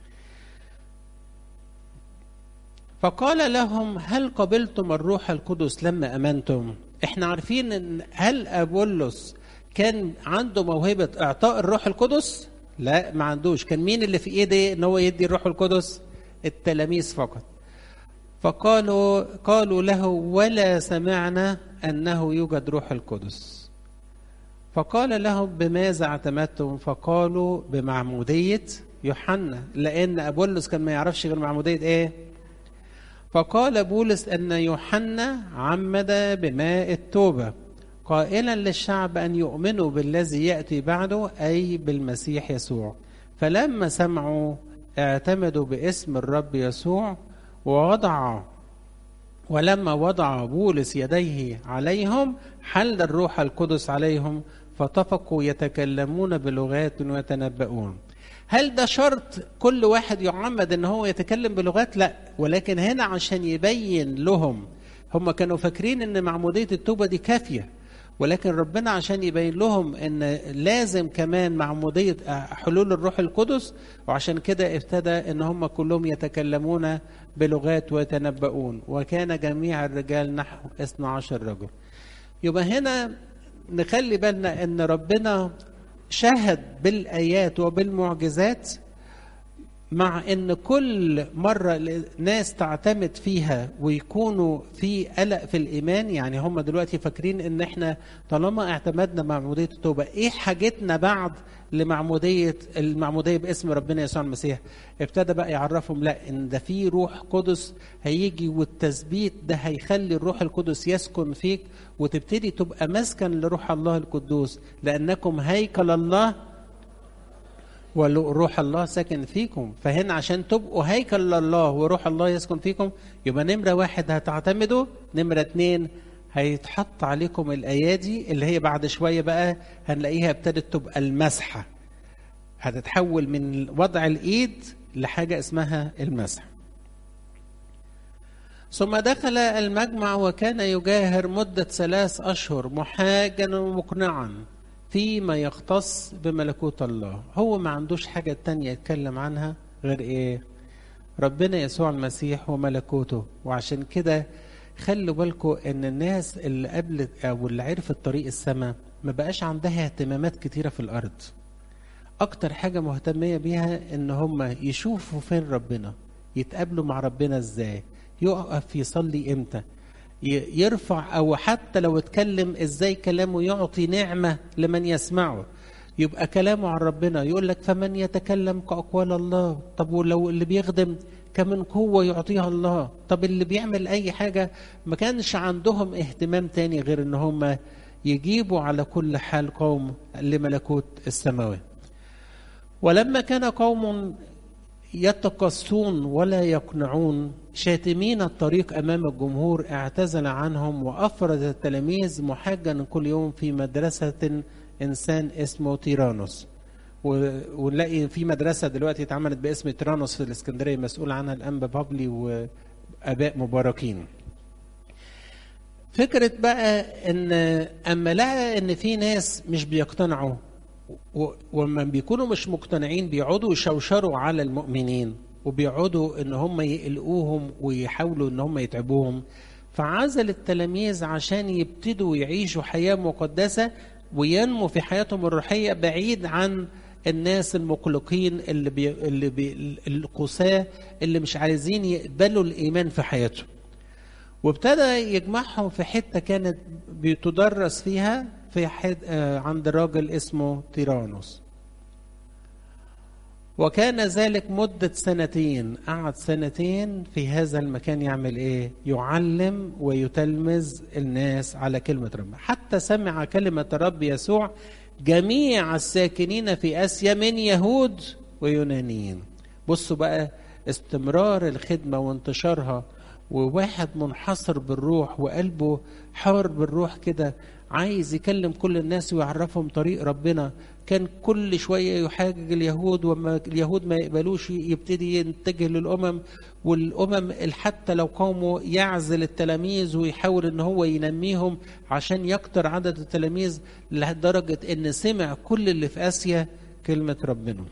[SPEAKER 1] فقال لهم هل قبلتم الروح القدس لما أمنتم إحنا عارفين إن هل أبولس كان عنده موهبة إعطاء الروح القدس لا ما عندوش كان مين اللي في إيده إن هو يدي الروح القدس التلاميذ فقط فقالوا قالوا له ولا سمعنا انه يوجد روح القدس فقال لهم بماذا اعتمدتم فقالوا بمعموديه يوحنا لان ابولس كان ما يعرفش غير معموديه ايه فقال بولس ان يوحنا عمد بماء التوبه قائلا للشعب ان يؤمنوا بالذي ياتي بعده اي بالمسيح يسوع فلما سمعوا اعتمدوا باسم الرب يسوع ووضع ولما وضع بولس يديه عليهم حل الروح القدس عليهم فطفقوا يتكلمون بلغات ويتنبؤون هل ده شرط كل واحد يعمد ان هو يتكلم بلغات لا ولكن هنا عشان يبين لهم هم كانوا فاكرين ان معموديه التوبه دي كافيه ولكن ربنا عشان يبين لهم ان لازم كمان معموديه حلول الروح القدس وعشان كده ابتدى ان هم كلهم يتكلمون بلغات ويتنبؤون وكان جميع الرجال نحو 12 رجل يبقى هنا نخلي بالنا ان ربنا شهد بالايات وبالمعجزات مع ان كل مره ناس تعتمد فيها ويكونوا في قلق في الايمان يعني هم دلوقتي فاكرين ان احنا طالما اعتمدنا معموديه التوبه ايه حاجتنا بعد لمعموديه المعموديه باسم ربنا يسوع المسيح ابتدى بقى يعرفهم لا ان ده في روح قدس هيجي والتثبيت ده هيخلي الروح القدس يسكن فيك وتبتدي تبقى مسكن لروح الله القدوس لانكم هيكل الله وروح الله ساكن فيكم فهنا عشان تبقوا هيكل الله وروح الله يسكن فيكم يبقى نمرة واحد هتعتمدوا نمرة اتنين هيتحط عليكم الأيادي اللي هي بعد شوية بقى هنلاقيها ابتدت تبقى المسحة هتتحول من وضع الإيد لحاجة اسمها المسح ثم دخل المجمع وكان يجاهر مدة ثلاث أشهر محاجا ومقنعا فيما يختص بملكوت الله هو ما عندوش حاجة تانية يتكلم عنها غير ايه ربنا يسوع المسيح وملكوته وعشان كده خلوا بالكم ان الناس اللي قبلت او اللي عرفت طريق السماء ما بقاش عندها اهتمامات كتيرة في الارض اكتر حاجة مهتمية بيها ان هم يشوفوا فين ربنا يتقابلوا مع ربنا ازاي يقف يصلي امتى يرفع او حتى لو اتكلم ازاي كلامه يعطي نعمه لمن يسمعه يبقى كلامه عن ربنا يقول لك فمن يتكلم كاقوال الله طب ولو اللي بيخدم كمن قوة يعطيها الله طب اللي بيعمل أي حاجة ما كانش عندهم اهتمام تاني غير إن هم يجيبوا على كل حال قوم لملكوت السماوات ولما كان قوم يتقصون ولا يقنعون شاتمين الطريق امام الجمهور اعتزل عنهم وافرد التلاميذ محاجا كل يوم في مدرسه انسان اسمه تيرانوس ونلاقي في مدرسه دلوقتي اتعملت باسم تيرانوس في الاسكندريه مسؤول عنها الانبا بابلي واباء مباركين فكره بقى ان اما لقى ان في ناس مش بيقتنعوا وما بيكونوا مش مقتنعين بيقعدوا يشوشروا على المؤمنين وبيقعدوا ان هم يقلقوهم ويحاولوا ان هم يتعبوهم فعزل التلاميذ عشان يبتدوا يعيشوا حياه مقدسه وينموا في حياتهم الروحيه بعيد عن الناس المقلقين اللي بي اللي بي القساة اللي مش عايزين يقبلوا الايمان في حياتهم وابتدى يجمعهم في حته كانت بتدرس فيها في حد عند راجل اسمه تيرانوس وكان ذلك مدة سنتين قعد سنتين في هذا المكان يعمل ايه يعلم ويتلمذ الناس على كلمة رب حتى سمع كلمة الرب يسوع جميع الساكنين في آسيا من يهود ويونانيين بصوا بقى استمرار الخدمة وانتشارها وواحد منحصر بالروح وقلبه حار بالروح كده عايز يكلم كل الناس ويعرفهم طريق ربنا كان كل شوية يحاجج اليهود وما اليهود ما يقبلوش يبتدي يتجه للأمم والأمم حتى لو قوموا يعزل التلاميذ ويحاول ان هو ينميهم عشان يكتر عدد التلاميذ لدرجة ان سمع كل اللي في آسيا كلمة ربنا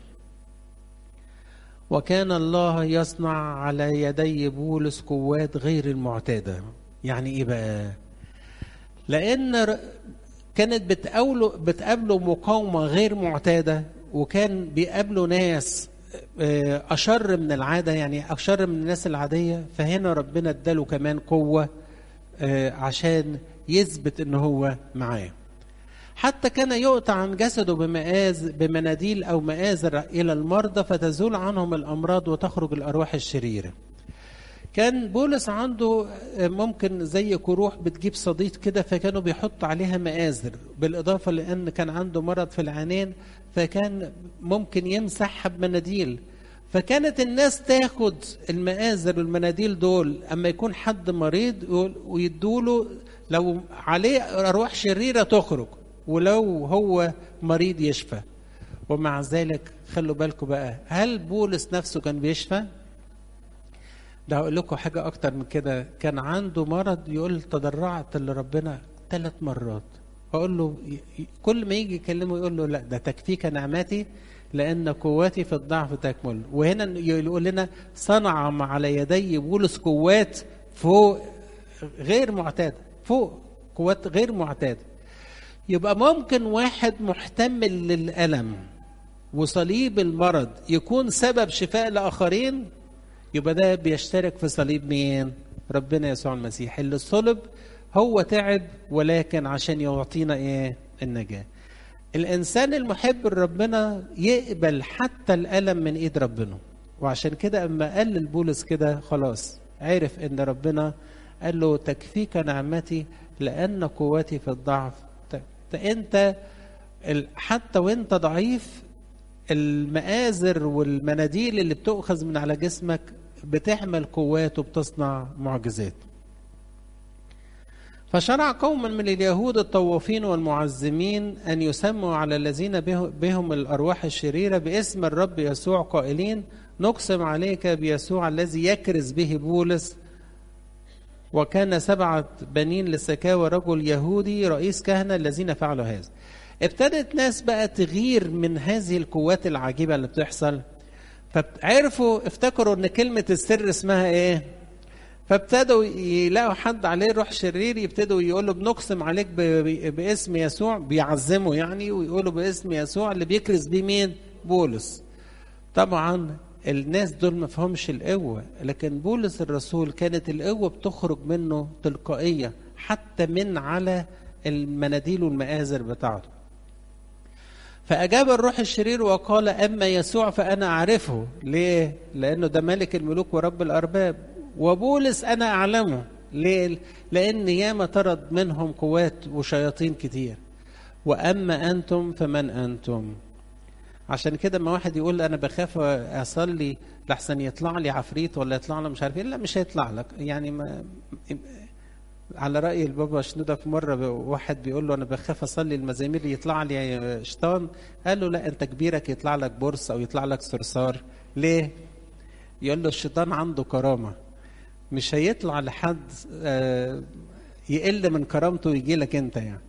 [SPEAKER 1] وكان الله يصنع على يدي بولس قوات غير المعتادة يعني ايه بقى لان كانت بتقابله بتقابله مقاومه غير معتاده وكان بيقابلوا ناس آه، أشر من العادة يعني أشر من الناس العادية فهنا ربنا اداله كمان قوة آه، عشان يثبت إن هو معاه حتى كان يقطع عن جسده بمآز بمناديل أو مآزر إلى المرضى فتزول عنهم الأمراض وتخرج الأرواح الشريرة كان بولس عنده ممكن زي كروح بتجيب صديد كده فكانوا بيحط عليها مآزر بالإضافة لأن كان عنده مرض في العينين فكان ممكن يمسحها بمناديل فكانت الناس تاخد المآزر والمناديل دول أما يكون حد مريض يقول- ويدوله لو عليه أرواح شريرة تخرج ولو هو مريض يشفى ومع ذلك خلوا بالكم بقى هل بولس نفسه كان بيشفى؟ ده هقول لكم حاجة أكتر من كده كان عنده مرض يقول تضرعت لربنا ثلاث مرات أقول له ي- ي- كل ما يجي يكلمه يقول له لا ده تكفيك نعمتي لأن قوتي في الضعف تكمل وهنا يقول لنا صنع مع على يدي بولس قوات فوق غير معتادة فوق قوات غير معتادة يبقى ممكن واحد محتمل للألم وصليب المرض يكون سبب شفاء لآخرين يبقى ده بيشترك في صليب مين؟ ربنا يسوع المسيح اللي صلب هو تعب ولكن عشان يعطينا ايه؟ النجاة. الإنسان المحب لربنا يقبل حتى الألم من إيد ربنا. وعشان كده أما قال لبولس كده خلاص عرف إن ربنا قال له تكفيك نعمتي لأن قوتي في الضعف ت- ت- أنت ال- حتى وأنت ضعيف المآزر والمناديل اللي بتؤخذ من على جسمك بتحمل قوات وبتصنع معجزات فشرع قوما من اليهود الطوافين والمعزمين أن يسموا على الذين به- بهم الأرواح الشريرة باسم الرب يسوع قائلين نقسم عليك بيسوع الذي يكرز به بولس وكان سبعة بنين لسكاوى رجل يهودي رئيس كهنة الذين فعلوا هذا ابتدت ناس بقى تغير من هذه القوات العجيبة اللي بتحصل فعرفوا افتكروا ان كلمة السر اسمها ايه فابتدوا يلاقوا حد عليه روح شرير يبتدوا يقولوا بنقسم عليك ب- ب- باسم يسوع بيعزموا يعني ويقولوا باسم يسوع اللي بيكرز بيه مين بولس طبعا الناس دول ما فهمش القوة لكن بولس الرسول كانت القوة بتخرج منه تلقائية حتى من على المناديل والمآزر بتاعته فأجاب الروح الشرير وقال أما يسوع فأنا أعرفه ليه؟ لأنه ده ملك الملوك ورب الأرباب وبولس أنا أعلمه ليه؟ لأن ياما طرد منهم قوات وشياطين كتير وأما أنتم فمن أنتم عشان كده ما واحد يقول انا بخاف اصلي لحسن يطلع لي عفريت ولا يطلع لي مش عارف ايه لا مش هيطلع لك يعني ما على راي البابا شنوده في مره ب- واحد بيقول له انا بخاف اصلي المزامير يطلع لي شيطان قال له لا انت كبيرك يطلع لك برص او يطلع لك صرصار ليه؟ يقول له الشيطان عنده كرامه مش هيطلع لحد آه، يقل من كرامته ويجي لك انت يعني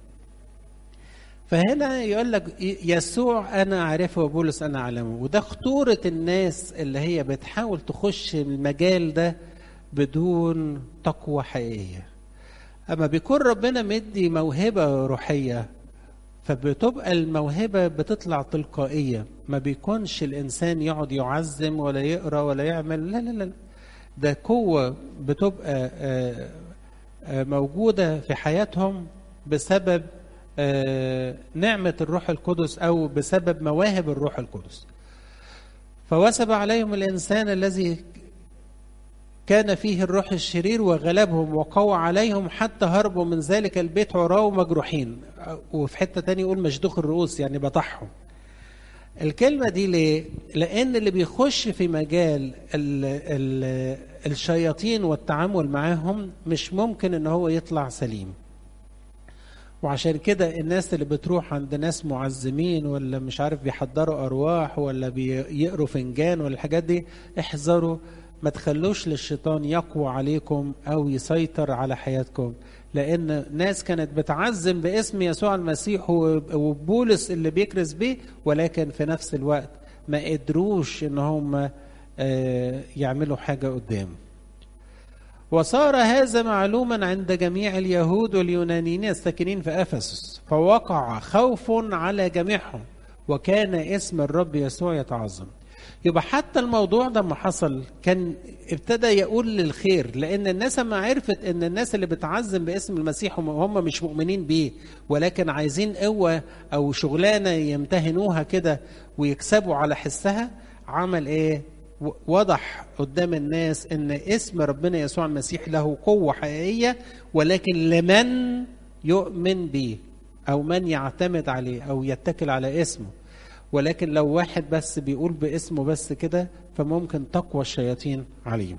[SPEAKER 1] فهنا يقول لك يسوع انا اعرفه وبولس انا اعلمه وده خطوره الناس اللي هي بتحاول تخش المجال ده بدون تقوى حقيقيه اما بيكون ربنا مدي موهبه روحيه فبتبقى الموهبه بتطلع تلقائيه ما بيكونش الانسان يقعد يعزم ولا يقرا ولا يعمل لا لا لا ده قوه بتبقى آه، آه، موجوده في حياتهم بسبب آه، نعمه الروح القدس او بسبب مواهب الروح القدس فوثب عليهم الانسان الذي كان فيه الروح الشرير وغلبهم وقوى عليهم حتى هربوا من ذلك البيت عراة ومجروحين وفي حتة تانية يقول مشدوخ الرؤوس يعني بطحهم الكلمة دي ليه؟ لأن اللي بيخش في مجال ال ال الشياطين والتعامل معاهم مش ممكن إن هو يطلع سليم. وعشان كده الناس اللي بتروح عند ناس معزمين ولا مش عارف بيحضروا أرواح ولا بيقروا فنجان ولا الحاجات دي احذروا ما تخلوش للشيطان يقوى عليكم أو يسيطر على حياتكم لأن ناس كانت بتعزم باسم يسوع المسيح وبولس اللي بيكرز بيه ولكن في نفس الوقت ما قدروش إن هم آه، يعملوا حاجة قدام وصار هذا معلوما عند جميع اليهود واليونانيين الساكنين في افسس فوقع خوف على جميعهم وكان اسم الرب يسوع يتعظم يبقى حتى الموضوع ده ما حصل كان ابتدى يقول للخير لان الناس ما عرفت ان الناس اللي بتعزم باسم المسيح هم مش مؤمنين بيه ولكن عايزين قوه او شغلانه يمتهنوها كده ويكسبوا على حسها عمل ايه وضح قدام الناس ان اسم ربنا يسوع المسيح له قوه حقيقيه ولكن لمن يؤمن به او من يعتمد عليه او يتكل على اسمه ولكن لو واحد بس بيقول باسمه بس كده فممكن تقوى الشياطين عليه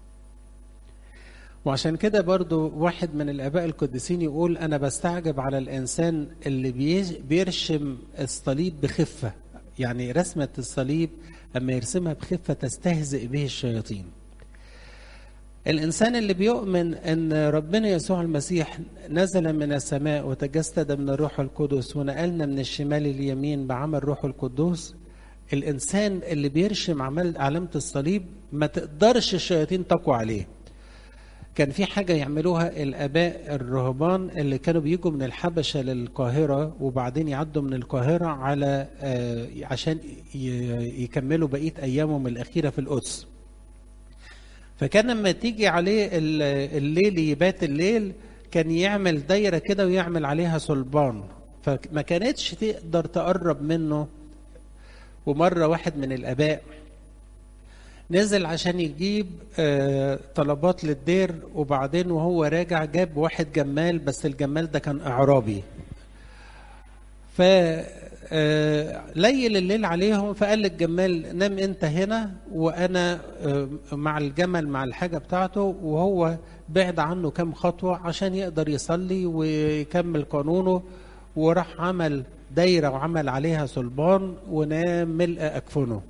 [SPEAKER 1] وعشان كده برضو واحد من الاباء القديسين يقول انا بستعجب على الانسان اللي بيرشم الصليب بخفه يعني رسمه الصليب اما يرسمها بخفه تستهزئ به الشياطين الإنسان اللي بيؤمن أن ربنا يسوع المسيح نزل من السماء وتجسد من الروح القدس ونقلنا من الشمال لليمين بعمل روح القدوس الإنسان اللي بيرشم عمل علامة الصليب ما تقدرش الشياطين تقوى عليه كان في حاجة يعملوها الآباء الرهبان اللي كانوا بيجوا من الحبشة للقاهرة وبعدين يعدوا من القاهرة على عشان يكملوا بقية أيامهم الأخيرة في القدس فكان لما تيجي عليه الليل يبات الليل كان يعمل دايره كده ويعمل عليها صلبان فما كانتش تقدر تقرب منه ومره واحد من الاباء نزل عشان يجيب طلبات للدير وبعدين وهو راجع جاب واحد جمال بس الجمال ده كان اعرابي ف ليل الليل عليهم فقال للجمال نام انت هنا وانا مع الجمل مع الحاجه بتاعته وهو بعد عنه كام خطوه عشان يقدر يصلي ويكمل قانونه وراح عمل دايره وعمل عليها صلبان ونام ملء اكفنه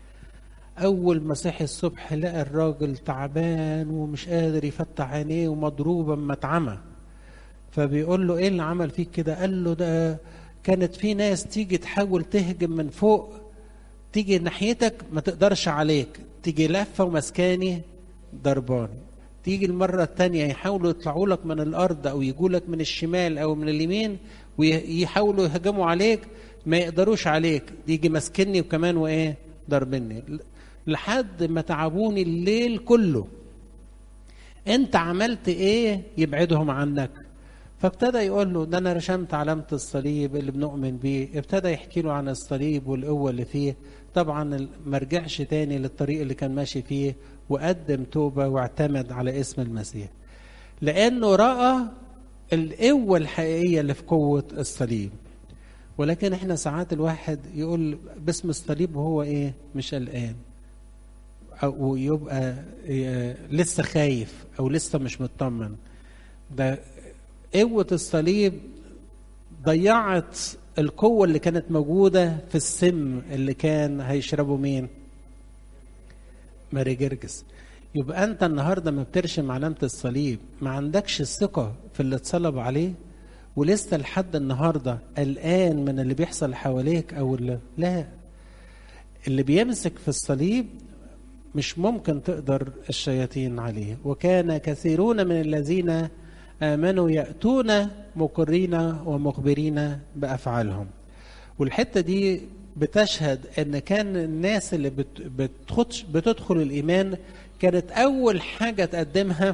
[SPEAKER 1] اول ما صحي الصبح لقى الراجل تعبان ومش قادر يفتح عينيه ومضروبا متعمى فبيقول له ايه اللي عمل فيك كده قال له ده كانت في ناس تيجي تحاول تهجم من فوق تيجي ناحيتك ما تقدرش عليك تيجي لفه ومسكاني ضرباني تيجي المرة التانية يحاولوا يطلعوا لك من الأرض أو يجوا لك من الشمال أو من اليمين ويحاولوا يهجموا عليك ما يقدروش عليك يجي ماسكني وكمان وإيه ضربني لحد ما تعبوني الليل كله أنت عملت إيه يبعدهم عنك فابتدى يقول له ده انا رشمت علامه الصليب اللي بنؤمن بيه ابتدى يحكي له عن الصليب والقوه اللي فيه طبعا ما رجعش تاني للطريق اللي كان ماشي فيه وقدم توبه واعتمد على اسم المسيح لانه راى القوه الحقيقيه اللي في قوه الصليب ولكن احنا ساعات الواحد يقول باسم الصليب وهو ايه مش قلقان او يبقى لسه خايف او لسه مش مطمن ده قوة الصليب ضيعت القوة اللي كانت موجودة في السم اللي كان هيشربه مين؟ ماري جرجس يبقى أنت النهاردة ما بترشم علامة الصليب ما عندكش الثقة في اللي اتصلب عليه ولسه لحد النهاردة قلقان من اللي بيحصل حواليك أو اللي لا اللي بيمسك في الصليب مش ممكن تقدر الشياطين عليه وكان كثيرون من الذين آمنوا يأتون مقرين ومخبرين بأفعالهم والحتة دي بتشهد أن كان الناس اللي بتدخل الإيمان كانت أول حاجة تقدمها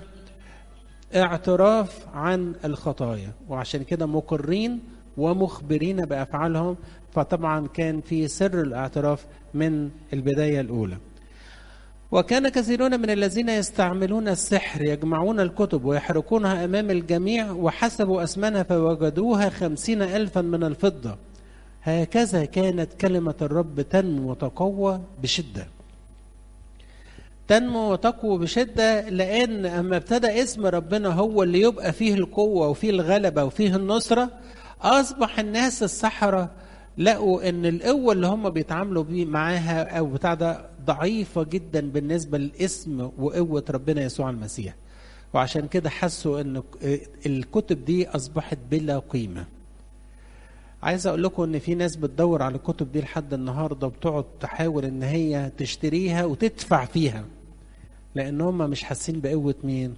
[SPEAKER 1] اعتراف عن الخطايا وعشان كده مقرين ومخبرين بأفعالهم فطبعا كان في سر الاعتراف من البداية الأولى وكان كثيرون من الذين يستعملون السحر يجمعون الكتب ويحرقونها أمام الجميع وحسبوا أثمنها فوجدوها خمسين ألفا من الفضة هكذا كانت كلمة الرب تنمو وتقوى بشدة تنمو وتقوى بشدة لأن أما ابتدى اسم ربنا هو اللي يبقى فيه القوة وفيه الغلبة وفيه النصرة أصبح الناس السحرة لقوا ان القوه اللي هم بيتعاملوا بيه معاها او بتاع ده ضعيفه جدا بالنسبه للاسم وقوه ربنا يسوع المسيح وعشان كده حسوا ان الكتب دي اصبحت بلا قيمه عايز اقول لكم ان في ناس بتدور على الكتب دي لحد النهارده بتقعد تحاول ان هي تشتريها وتدفع فيها لان هم مش حاسين بقوه مين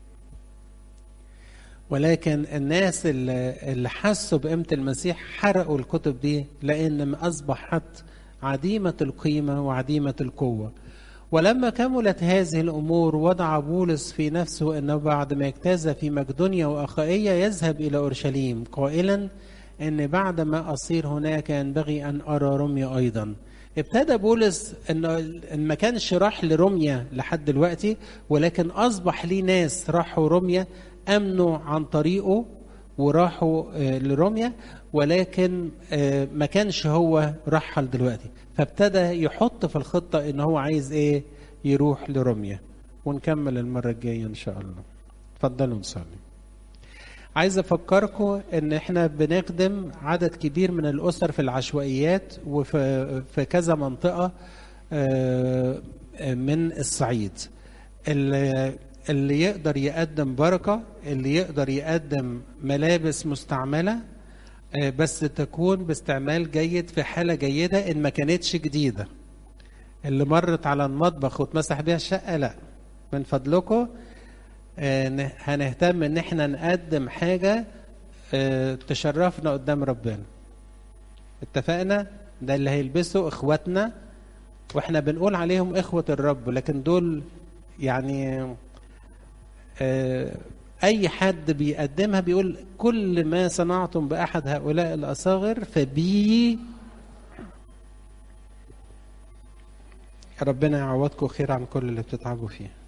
[SPEAKER 1] ولكن الناس اللي حسوا بقيمة المسيح حرقوا الكتب دي لأن أصبحت عديمة القيمة وعديمة القوة ولما كملت هذه الأمور وضع بولس في نفسه أنه بعد ما اجتاز في مقدونيا وأخائية يذهب إلى أورشليم قائلا أن بعد ما أصير هناك ينبغي أن أرى رمية أيضا ابتدى بولس انه ما كانش راح لروميا لحد دلوقتي ولكن اصبح ليه ناس راحوا روميا امنوا عن طريقه وراحوا لروميا ولكن ما كانش هو رحل دلوقتي فابتدى يحط في الخطه ان هو عايز ايه يروح لروميا ونكمل المره الجايه ان شاء الله اتفضلوا نصلي عايز افكركم ان احنا بنخدم عدد كبير من الاسر في العشوائيات وفي في كذا منطقه من الصعيد اللي اللي يقدر يقدم بركه اللي يقدر يقدم ملابس مستعمله بس تكون باستعمال جيد في حاله جيده ان ما كانتش جديده اللي مرت على المطبخ واتمسح بيها الشقه لا من فضلكم هنهتم ان احنا نقدم حاجه تشرفنا قدام ربنا اتفقنا ده اللي هيلبسه اخواتنا واحنا بنقول عليهم اخوه الرب لكن دول يعني اي حد بيقدمها بيقول كل ما صنعتم باحد هؤلاء الاصاغر فبي ربنا يعوضكم خير عن كل اللي بتتعبوا فيه